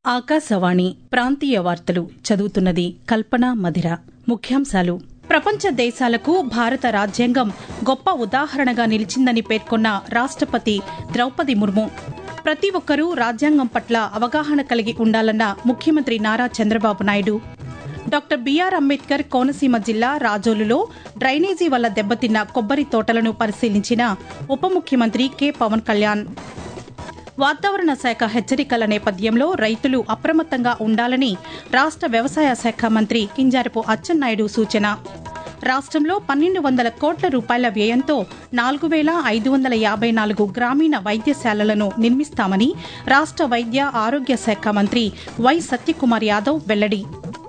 ఆకాశవాణి ప్రాంతీయ వార్తలు చదువుతున్నది కల్పన మధిర ముఖ్యాంశాలు ప్రపంచ దేశాలకు భారత రాజ్యాంగం గొప్ప ఉదాహరణగా నిలిచిందని పేర్కొన్న రాష్టపతి ద్రౌపది ముర్ము ప్రతి ఒక్కరూ రాజ్యాంగం పట్ల అవగాహన కలిగి ఉండాలన్న ముఖ్యమంత్రి నారా చంద్రబాబు నాయుడు డాక్టర్ బీఆర్ అంబేద్కర్ కోనసీమ జిల్లా రాజోలులో డ్రైనేజీ వల్ల దెబ్బతిన్న కొబ్బరి తోటలను పరిశీలించిన ఉప ముఖ్యమంత్రి కె పవన్ కళ్యాణ్ వాతావరణ శాఖ హెచ్చరికల నేపథ్యంలో రైతులు అప్రమత్తంగా ఉండాలని రాష్ట వ్యవసాయ శాఖ మంత్రి కింజారపు అచ్చెన్నాయుడు సూచన రాష్టంలో పన్నెండు వందల కోట్ల రూపాయల వ్యయంతో నాలుగు వేల ఐదు వందల యాభై నాలుగు గ్రామీణ వైద్యశాలలను నిర్మిస్తామని రాష్ట వైద్య ఆరోగ్య శాఖ మంత్రి వై సత్యకుమార్ యాదవ్ వెల్లడి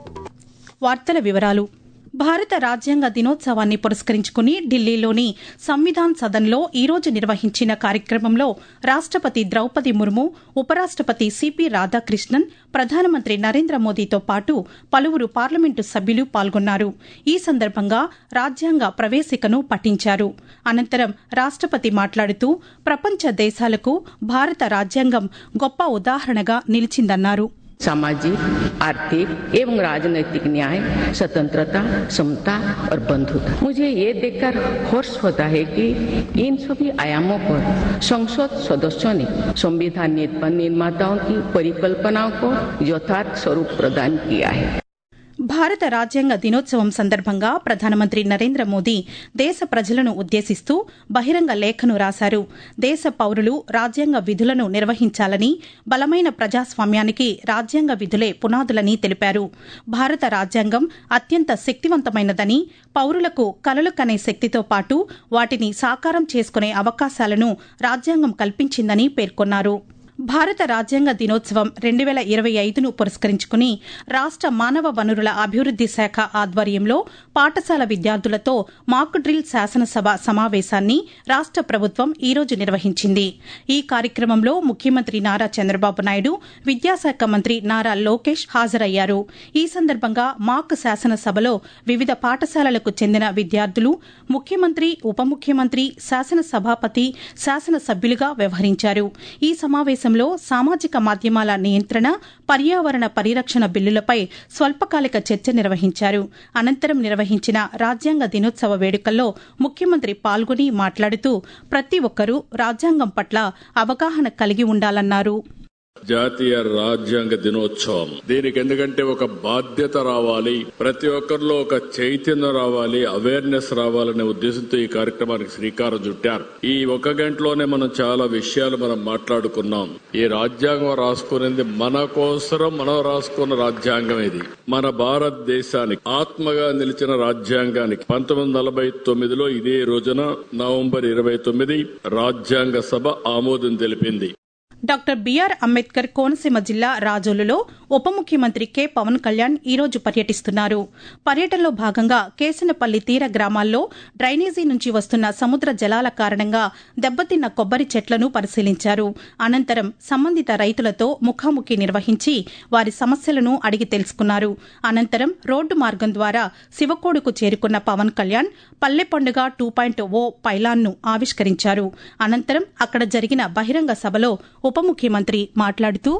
వార్తల వివరాలు భారత రాజ్యాంగ దినోత్సవాన్ని పురస్కరించుకుని ఢిల్లీలోని సంవిధాన్ సదన్లో ఈరోజు నిర్వహించిన కార్యక్రమంలో రాష్టపతి ద్రౌపది ముర్ము ఉపరాష్టపతి సిపి రాధాకృష్ణన్ ప్రధానమంత్రి నరేంద్ర మోదీతో పాటు పలువురు పార్లమెంటు సభ్యులు పాల్గొన్నారు ఈ సందర్భంగా రాజ్యాంగ ప్రవేశికను పఠించారు అనంతరం రాష్టపతి మాట్లాడుతూ ప్రపంచ దేశాలకు భారత రాజ్యాంగం గొప్ప ఉదాహరణగా నిలిచిందన్నారు सामाजिक आर्थिक एवं राजनैतिक न्याय स्वतंत्रता समता और बंधुता मुझे ये देखकर हर्ष होता है कि इन सभी आयामों पर संसद सदस्यों ने संविधान निर्माताओं की परिकल्पनाओं को यथार्थ स्वरूप प्रदान किया है భారత రాజ్యాంగ దినోత్సవం సందర్భంగా ప్రధానమంత్రి నరేంద్ర మోదీ దేశ ప్రజలను ఉద్దేశిస్తూ బహిరంగ లేఖను రాశారు దేశ పౌరులు రాజ్యాంగ విధులను నిర్వహించాలని బలమైన ప్రజాస్వామ్యానికి రాజ్యాంగ విధులే పునాదులని తెలిపారు భారత రాజ్యాంగం అత్యంత శక్తివంతమైనదని పౌరులకు కలలు కనే శక్తితో పాటు వాటిని సాకారం చేసుకునే అవకాశాలను రాజ్యాంగం కల్పించిందని పేర్కొన్నారు భారత రాజ్యాంగ దినోత్సవం రెండు వేల ఇరవై ఐదును పురస్కరించుకుని రాష్ట మానవ వనరుల అభివృద్ది శాఖ ఆధ్వర్యంలో పాఠశాల విద్యార్థులతో మాక్ డ్రిల్ శాసనసభ సమావేశాన్ని రాష్ట ప్రభుత్వం ఈరోజు నిర్వహించింది ఈ కార్యక్రమంలో ముఖ్యమంత్రి నారా చంద్రబాబు నాయుడు విద్యాశాఖ మంత్రి నారా లోకేష్ హాజరయ్యారు ఈ సందర్భంగా మాక్ శాసనసభలో వివిధ పాఠశాలలకు చెందిన విద్యార్థులు ముఖ్యమంత్రి ఉప ముఖ్యమంత్రి శాసనసభాపతి శాసనసభ్యులుగా వ్యవహరించారు ఈ సమావేశం దేశంలో సామాజిక మాధ్యమాల నియంత్రణ పర్యావరణ పరిరక్షణ బిల్లులపై స్వల్పకాలిక చర్చ నిర్వహించారు అనంతరం నిర్వహించిన రాజ్యాంగ దినోత్సవ వేడుకల్లో ముఖ్యమంత్రి పాల్గొని మాట్లాడుతూ ప్రతి ఒక్కరూ రాజ్యాంగం పట్ల అవగాహన కలిగి ఉండాలన్నారు జాతీయ రాజ్యాంగ దినోత్సవం దీనికి ఎందుకంటే ఒక బాధ్యత రావాలి ప్రతి ఒక్కరిలో ఒక చైతన్యం రావాలి అవేర్నెస్ రావాలనే ఉద్దేశంతో ఈ కార్యక్రమానికి శ్రీకారం చుట్టారు ఈ ఒక గంటలోనే మనం చాలా విషయాలు మనం మాట్లాడుకున్నాం ఈ రాజ్యాంగం రాసుకునేది మన కోసరం మనం రాసుకున్న రాజ్యాంగం ఇది మన భారతదేశానికి ఆత్మగా నిలిచిన రాజ్యాంగానికి పంతొమ్మిది నలభై తొమ్మిదిలో ఇదే రోజున నవంబర్ ఇరవై తొమ్మిది రాజ్యాంగ సభ ఆమోదం తెలిపింది డాక్టర్ బీఆర్ అంబేద్కర్ కోనసీమ జిల్లా రాజోలులో ఉప ముఖ్యమంత్రి కె పవన్ కళ్యాణ్ ఈరోజు పర్యటిస్తున్నారు పర్యటనలో భాగంగా కేసనపల్లి తీర గ్రామాల్లో డ్రైనేజీ నుంచి వస్తున్న సముద్ర జలాల కారణంగా దెబ్బతిన్న కొబ్బరి చెట్లను పరిశీలించారు అనంతరం సంబంధిత రైతులతో ముఖాముఖి నిర్వహించి వారి సమస్యలను అడిగి తెలుసుకున్నారు అనంతరం రోడ్డు మార్గం ద్వారా శివకోడుకు చేరుకున్న పవన్ కళ్యాణ్ పల్లె పండుగ టూ పాయింట్ ఓ పైలాన్ను ఆవిష్కరించారు అనంతరం అక్కడ జరిగిన బహిరంగ సభలో ఉప ముఖ్యమంత్రి మాట్లాడుతూ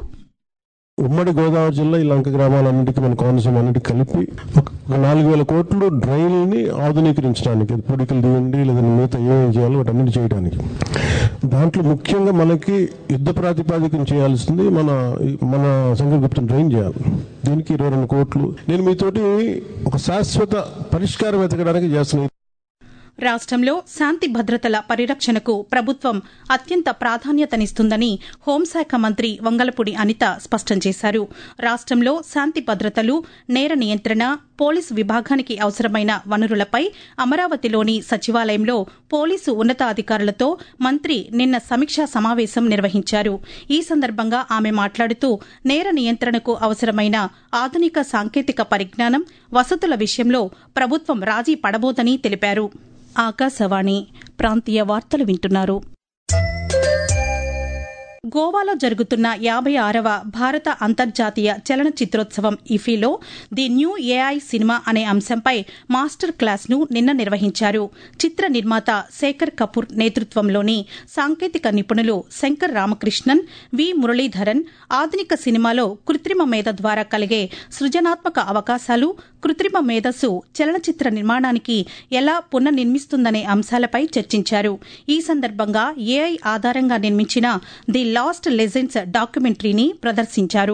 ఉమ్మడి గోదావరి జిల్లా ఈ లంక గ్రామాలన్నింటికి మన కోనసీమ అన్నిటికి కలిపి ఒక నాలుగు వేల కోట్లు డ్రైన్లని ఆధునీకరించడానికి పూడికలు తీయండి లేదా మిగతా ఏమేమి చేయాలో వాటన్నిటి చేయడానికి దాంట్లో ముఖ్యంగా మనకి యుద్ధ ప్రాతిపాదికం చేయాల్సింది మన మన సంఘగుప్తం డ్రైన్ చేయాలి దీనికి ఇరవై రెండు కోట్లు నేను మీతోటి ఒక శాశ్వత పరిష్కారం వెతకడానికి చేస్తున్నాను రాష్ట్రంలో శాంతి భద్రతల పరిరక్షణకు ప్రభుత్వం అత్యంత ప్రాధాన్యతనిస్తుందని హోంశాఖ మంత్రి వంగలపూడి అనిత స్పష్టం చేశారు రాష్ట్రంలో శాంతి భద్రతలు నేర నియంత్రణ పోలీసు విభాగానికి అవసరమైన వనరులపై అమరావతిలోని సచివాలయంలో పోలీసు ఉన్నతాధికారులతో మంత్రి నిన్న సమీక్షా సమావేశం నిర్వహించారు ఈ సందర్భంగా ఆమె మాట్లాడుతూ నేర నియంత్రణకు అవసరమైన ఆధునిక సాంకేతిక పరిజ్ఞానం వసతుల విషయంలో ప్రభుత్వం రాజీ పడబోదని తెలిపారు ఆకాశవాణి ప్రాంతీయ వార్తలు వింటున్నారు గోవాలో జరుగుతున్న యాభై ఆరవ భారత అంతర్జాతీయ చలనచిత్రోత్సవం ఇఫీలో ది న్యూ ఏఐ సినిమా అనే అంశంపై మాస్టర్ క్లాస్ ను నిన్న నిర్వహించారు చిత్ర నిర్మాత శేఖర్ కపూర్ నేతృత్వంలోని సాంకేతిక నిపుణులు శంకర్ రామకృష్ణన్ వి మురళీధరన్ ఆధునిక సినిమాలో కృత్రిమ మేధ ద్వారా కలిగే సృజనాత్మక అవకాశాలు కృత్రిమ మేధస్సు చలనచిత్ర నిర్మాణానికి ఎలా పునర్నిర్మిస్తుందనే అంశాలపై చర్చించారు ఈ సందర్భంగా ఏఐ ఆధారంగా నిర్మించిన ది లాస్ట్ లెజెండ్స్ డాక్యుమెంటరీని ప్రదర్శించారు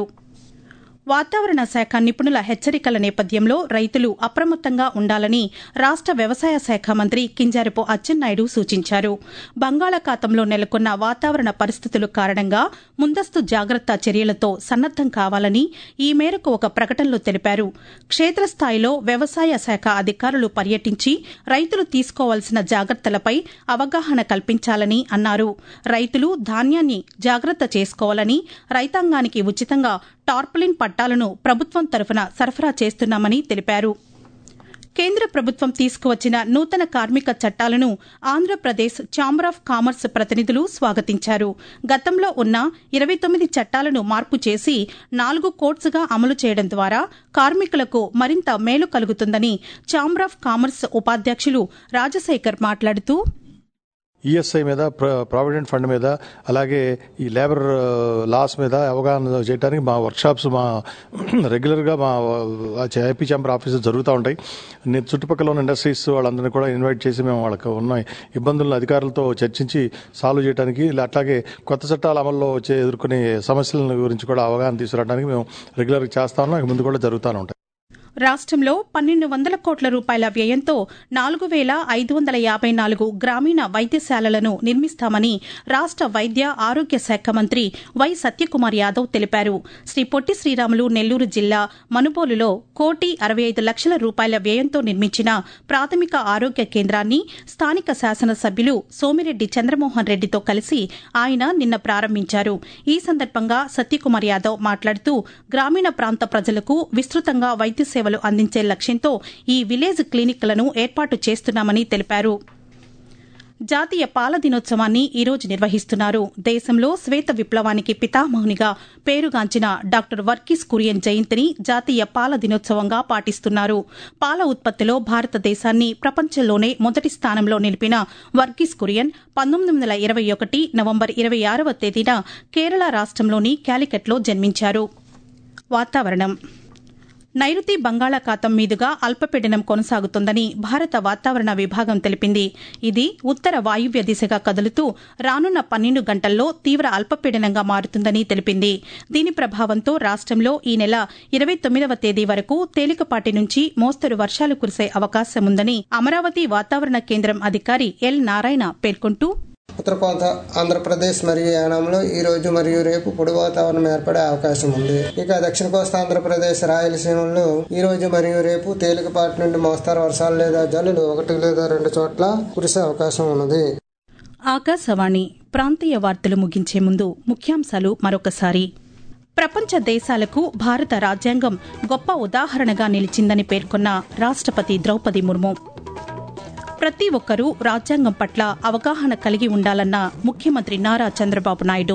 వాతావరణ శాఖ నిపుణుల హెచ్చరికల నేపథ్యంలో రైతులు అప్రమత్తంగా ఉండాలని రాష్ట వ్యవసాయ శాఖ మంత్రి కింజారపు అచ్చెన్నాయుడు సూచించారు బంగాళాఖాతంలో నెలకొన్న వాతావరణ పరిస్థితుల కారణంగా ముందస్తు జాగ్రత్త చర్యలతో సన్నద్దం కావాలని ఈ మేరకు ఒక ప్రకటనలో తెలిపారు క్షేత్రస్థాయిలో వ్యవసాయ శాఖ అధికారులు పర్యటించి రైతులు తీసుకోవాల్సిన జాగ్రత్తలపై అవగాహన కల్పించాలని అన్నారు రైతులు ధాన్యాన్ని జాగ్రత్త చేసుకోవాలని రైతాంగానికి ఉచితంగా టార్పలిన్ పట్టాలను ప్రభుత్వం తరఫున సరఫరా చేస్తున్నామని తెలిపారు కేంద్ర ప్రభుత్వం తీసుకువచ్చిన నూతన కార్మిక చట్టాలను ఆంధ్రప్రదేశ్ ఛాంబర్ ఆఫ్ కామర్స్ ప్రతినిధులు స్వాగతించారు గతంలో ఉన్న ఇరవై తొమ్మిది చట్టాలను మార్పు చేసి నాలుగు కోడ్స్గా అమలు చేయడం ద్వారా కార్మికులకు మరింత మేలు కలుగుతుందని ఛాంబర్ ఆఫ్ కామర్స్ ఉపాధ్యక్షులు రాజశేఖర్ మాట్లాడుతూ ఈఎస్ఐ మీద ప్రావిడెంట్ ఫండ్ మీద అలాగే ఈ లేబర్ లాస్ మీద అవగాహన చేయడానికి మా వర్క్షాప్స్ మా రెగ్యులర్గా మా ఐపీ ఛాంబర్ ఆఫీసు జరుగుతూ ఉంటాయి నేను చుట్టుపక్కల ఉన్న ఇండస్ట్రీస్ వాళ్ళందరినీ కూడా ఇన్వైట్ చేసి మేము వాళ్ళకి ఉన్న ఇబ్బందులను అధికారులతో చర్చించి సాల్వ్ చేయడానికి అట్లాగే కొత్త చట్టాల అమల్లో వచ్చే ఎదుర్కొనే సమస్యల గురించి కూడా అవగాహన తీసుకురావడానికి మేము రెగ్యులర్గా చేస్తా ఉన్నాం ముందు కూడా జరుగుతూనే ఉంటాయి రాష్ట్రంలో పన్నెండు వందల కోట్ల రూపాయల వ్యయంతో నాలుగు వేల ఐదు వందల యాభై నాలుగు గ్రామీణ వైద్యశాలలను నిర్మిస్తామని రాష్ట వైద్య ఆరోగ్య శాఖ మంత్రి వై సత్యకుమార్ యాదవ్ తెలిపారు శ్రీ పొట్టి శ్రీరాములు నెల్లూరు జిల్లా మనుబోలులో కోటి అరవై ఐదు లక్షల రూపాయల వ్యయంతో నిర్మించిన ప్రాథమిక ఆరోగ్య కేంద్రాన్ని స్థానిక శాసనసభ్యులు సోమిరెడ్డి చంద్రమోహన్ రెడ్డితో కలిసి ఆయన నిన్న ప్రారంభించారు ఈ సందర్భంగా సత్యకుమార్ యాదవ్ మాట్లాడుతూ గ్రామీణ ప్రాంత ప్రజలకు విస్తృతంగా వైద్య సేవలు అందించే లక్ష్యంతో ఈ విలేజ్ క్లినిక్లను ఏర్పాటు చేస్తున్నామని తెలిపారు జాతీయ పాల దినోత్సవాన్ని ఈరోజు నిర్వహిస్తున్నారు దేశంలో శ్వేత విప్లవానికి పితామహునిగా పేరుగాంచిన డాక్టర్ వర్కీస్ కురియన్ జయంతిని జాతీయ పాల దినోత్సవంగా పాటిస్తున్నారు పాల ఉత్పత్తిలో భారతదేశాన్ని ప్రపంచంలోనే మొదటి స్థానంలో నిలిపిన వర్గీస్ కురియన్ పంతొమ్మిది వందల ఇరవై ఒకటి నవంబర్ ఇరవై ఆరవ తేదీన కేరళ రాష్టంలోని క్యాలికట్లో జన్మించారు వాతావరణం నైరుతి బంగాళాఖాతం మీదుగా అల్పపీడనం కొనసాగుతోందని భారత వాతావరణ విభాగం తెలిపింది ఇది ఉత్తర వాయువ్య దిశగా కదులుతూ రానున్న పన్నెండు గంటల్లో తీవ్ర అల్పపీడనంగా మారుతుందని తెలిపింది దీని ప్రభావంతో రాష్టంలో ఈ నెల ఇరవై తొమ్మిదవ తేదీ వరకు తేలికపాటి నుంచి మోస్తరు వర్షాలు కురిసే అవకాశముందని అమరావతి వాతావరణ కేంద్రం అధికారి ఎల్ నారాయణ పేర్కొంటూ ఉత్తర కోత ఆంధ్రప్రదేశ్ మరియు యానాంలో ఈ రోజు మరియు రేపు పొడి వాతావరణం ఏర్పడే అవకాశం ఉంది ఇక దక్షిణ కోస్తా ఆంధ్రప్రదేశ్ రాయలసీమలో ఈ రోజు మరియు రేపు తేలికపాటి నుండి మోస్తారు వర్షాలు లేదా జల్లులు ఒకటి లేదా రెండు చోట్ల కురిసే అవకాశం ఉన్నది ఆకాశవాణి ప్రాంతీయ వార్తలు ముగించే ముందు ముఖ్యాంశాలు మరొకసారి ప్రపంచ దేశాలకు భారత రాజ్యాంగం గొప్ప ఉదాహరణగా నిలిచిందని పేర్కొన్న రాష్టపతి ద్రౌపది ముర్ము ప్రతి ఒక్కరూ రాజ్యాంగం పట్ల అవగాహన కలిగి ఉండాలన్న ముఖ్యమంత్రి నారా చంద్రబాబు నాయుడు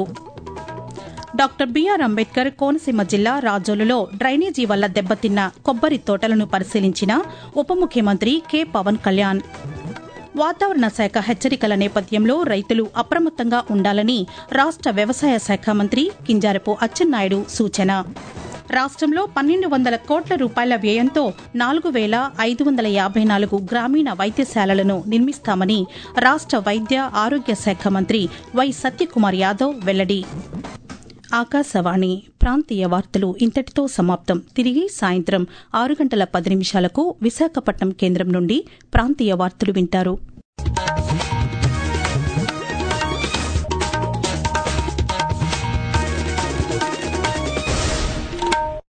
డాక్టర్ బీఆర్ అంబేద్కర్ కోనసీమ జిల్లా రాజోలులో డ్రైనేజీ వల్ల దెబ్బతిన్న కొబ్బరి తోటలను పరిశీలించిన ఉప ముఖ్యమంత్రి కె పవన్ కళ్యాణ్ వాతావరణ శాఖ హెచ్చరికల నేపథ్యంలో రైతులు అప్రమత్తంగా ఉండాలని రాష్ట వ్యవసాయ శాఖ మంత్రి కింజారపు అచ్చెన్నాయుడు సూచన రాష్ట్రంలో పన్నెండు వందల కోట్ల రూపాయల వ్యయంతో నాలుగు వేల ఐదు వందల యాభై నాలుగు గ్రామీణ వైద్యశాలలను నిర్మిస్తామని రాష్ట వైద్య ఆరోగ్య శాఖ మంత్రి వై సత్యకుమార్ యాదవ్ వెల్లడి ఆకాశవాణి ప్రాంతీయ వార్తలు ఇంతటితో సమాప్తం తిరిగి సాయంత్రం ఆరు గంటల పది నిమిషాలకు విశాఖపట్నం కేంద్రం నుండి ప్రాంతీయ వార్తలు వింటారు